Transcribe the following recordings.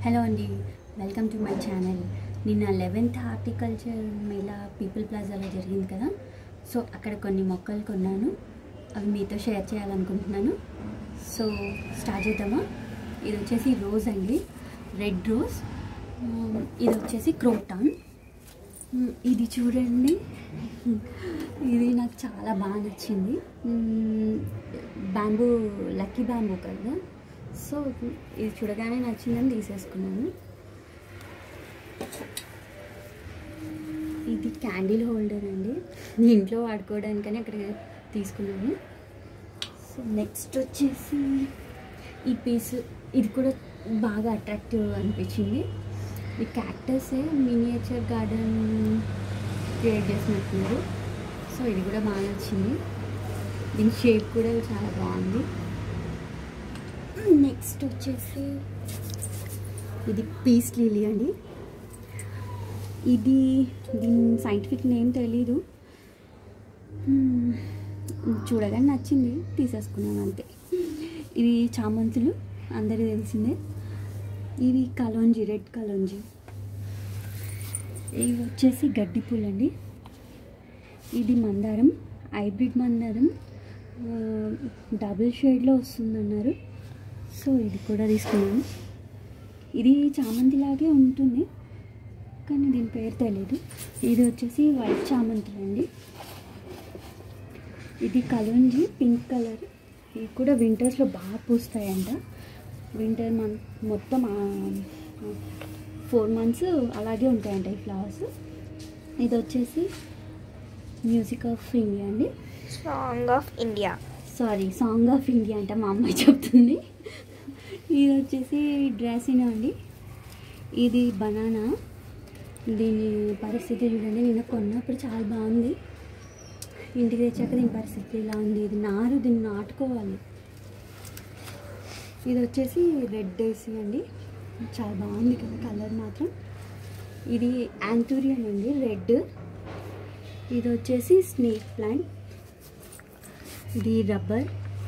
Hello అండి welcome to my channel నిన్న eleventh horticulture mela people ప్లాజాలో జరిగింది కదా సో అక్కడ కొన్ని మొక్కలు కొన్నాను అవి మీతో షేర్ చేయాలనుకుంటున్నాను సో స్టార్ట్ చేద్దామా ఇది వచ్చేసి రోజ్ అండి రెడ్ రోజ్ ఉమ్, ఇది వచ్చేసి క్రోటాన్ ఉమ్, ఇది చూడండి ఇది నాకు చాలా బాగా నచ్చింది ఉమ్, బ్యాంబూ లక్కీ బ్యాంబూ కదా సో ఇది చూడగానే నచ్చిందని తీసేసుకున్నాను ఇది క్యాండిల్ హోల్డర్ అండి ఇంట్లో వాడుకోవడానికని అక్కడ తీసుకున్నాను సో నెక్స్ట్ వచ్చేసి ఈ పీస్ ఇది కూడా బాగా అట్రాక్టివ్ అనిపించింది ఈ క్యాక్టస్ మినియేచర్ గార్డెన్ క్రియేట్ చేసినట్టున్నారు సో ఇది కూడా బాగా నచ్చింది దీని షేప్ కూడా చాలా బాగుంది నెక్స్ట్ వచ్చేసి ఇది పీస్ లిలీ అండి ఇది దీని సైంటిఫిక్ నేమ్ తెలీదు మ్మ్. చూడగానే నచ్చింది తీసేసుకున్నాను అంతే ఇవి చామంతులు అందరికీ తెలిసిందే ఇవి కలోంజి రెడ్ కలోంజి ఇవి వచ్చేసి గడ్డి పూలు అండి ఇది మందారం హైబ్రిడ్ మందారం ఆ, డబుల్ షేడ్లో వస్తుందన్నారు సో ఇది కూడా తీసుకున్నాను ఇది చామంతి లాగే ఉంటుంది కానీ దీని పేరు తెలీదు ఇది వచ్చేసి వైట్ చామంతులు అండి ఇది కలోంజి పింక్ కలర్ ఇవి కూడా వింటర్స్లో బాగా పూస్తాయంట వింటర్ మంత్ మొత్తం ఫోర్ మంత్స్ అలాగే ఉంటాయంట ఈ ఫ్లవర్స్ ఇది వచ్చేసి మ్యూజిక్ ఆఫ్ ఇండియా అండి song of India sorry song of India అంటే మా అమ్మాయి చెప్తుంది ఇది వచ్చేసి డ్రెస్సినా అండి ఇది బనానా దీని పరిస్థితి చూడండి నేను కొన్నప్పుడు చాలా బాగుంది ఇంటికి తెచ్చాక దీని పరిస్థితి ఇలా ఉంది ఇది నారు దీన్ని నాటుకోవాలి ఇది వచ్చేసి రెడ్ డేసీ అండి చాలా బాగుంది కదా కలర్ మాత్రం ఇది యాంతూరియన్ అండి రెడ్ ఇది వచ్చేసి స్నేక్ ప్లాంట్ ఇది రబ్బర్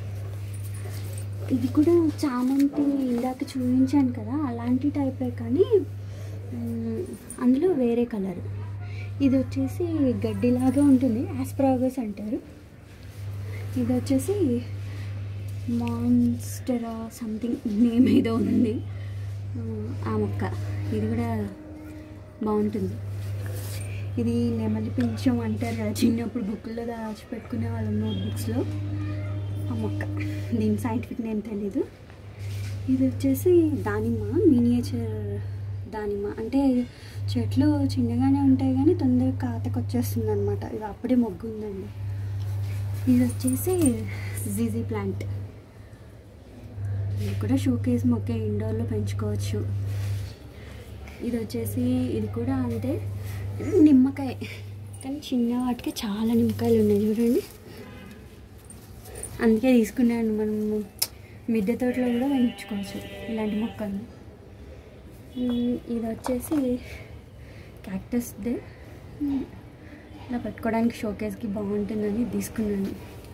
ఇది కూడా చామంతి ఇందాక చూపించాను కదా అలాంటి టైపే కానీ మ్, అందులో వేరే కలర్ ఇది వచ్చేసి గడ్డిలాగా ఉంటుంది ఆస్ప్రాగస్ అంటారు ఇది వచ్చేసి మాన్స్టరా సంథింగ్ నేమ్ ఏదో ఉంది ఆ, ఆ మొక్క ఇది కూడా బాగుంటుంది ఇది నెమలి పింఛం అంటారు కదా చిన్నప్పుడు బుక్లో దాచిపెట్టుకునే వాళ్ళం నోట్ బుక్స్లో ఆ మొక్క దీని సైంటిఫిక్ నేమ్ తెలీదు ఇది వచ్చేసి దానిమ్మ మినియేచర్ దానిమ్మ అంటే చెట్లు చిన్నగానే ఉంటాయి కానీ తొందరగా కాతకు వచ్చేస్తుంది అనమాట ఇది అప్పుడే మొగ్గు ఉందండి ఇది వచ్చేసి జీజీ ప్లాంట్ ఇది కూడా షోకేస్ మొక్క ఇండోర్లో పెంచుకోవచ్చు ఇది వచ్చేసి ఇది కూడా అంతే ఇది నిమ్మకాయ కానీ చిన్న వాటికి చాలా నిమ్మకాయలు ఉన్నాయి చూడండి అందుకే తీసుకున్నాను మనము మిద్దె తోటలో కూడా పెంచుకోవచ్చు ఇలాంటి మొక్కలు ఉమ్, ఇది వచ్చేసి క్యాక్టస్దే ఉమ్, ఇలా పెట్టుకోవడానికి షోకేస్కి బాగుంటుందని తీసుకున్నాను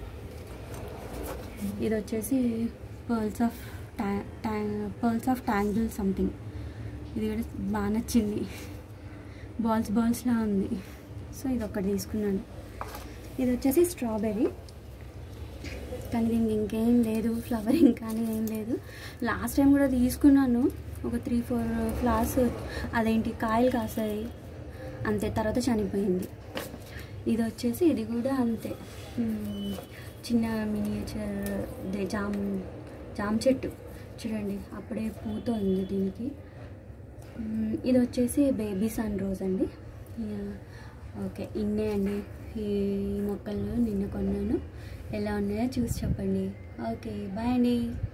ఇది వచ్చేసి పర్ల్స్ ఆఫ్ ట్యా ట్యా పర్ల్స్ ఆఫ్ ట్యాంగిల్ సంథింగ్ ఇది కూడా బాగా నచ్చింది బాల్స్ బాల్స్లా ఉంది సో ఇది ఒకటి తీసుకున్నాను ఇది వచ్చేసి స్ట్రాబెర్రీ కానీ దీనికి ఇంకేం లేదు ఫ్లవరింగ్ కానీ ఏం లేదు లాస్ట్ టైం కూడా తీసుకున్నాను ఒక త్రీ ఫోర్ ఫ్లవర్స్ అదేంటి కాయలు కాసాయి అంతే తర్వాత చనిపోయింది ఇది వచ్చేసి ఇది కూడా అంతే మ్మ్. చిన్న మినియేచర్ దే జామ్ జామ్ చెట్టు చూడండి అప్పుడే పూత ఉంది దీనికి మ్మ్. ఇది వచ్చేసి బేబీ సన్ రోజ్ అండి యా. ఓకే ఇన్నే అండి ఈ మొక్కలు నిన్న కొన్నాను ఎలా ఉన్నాయో చూసి చెప్పండి ఓకే బాయ్ అండి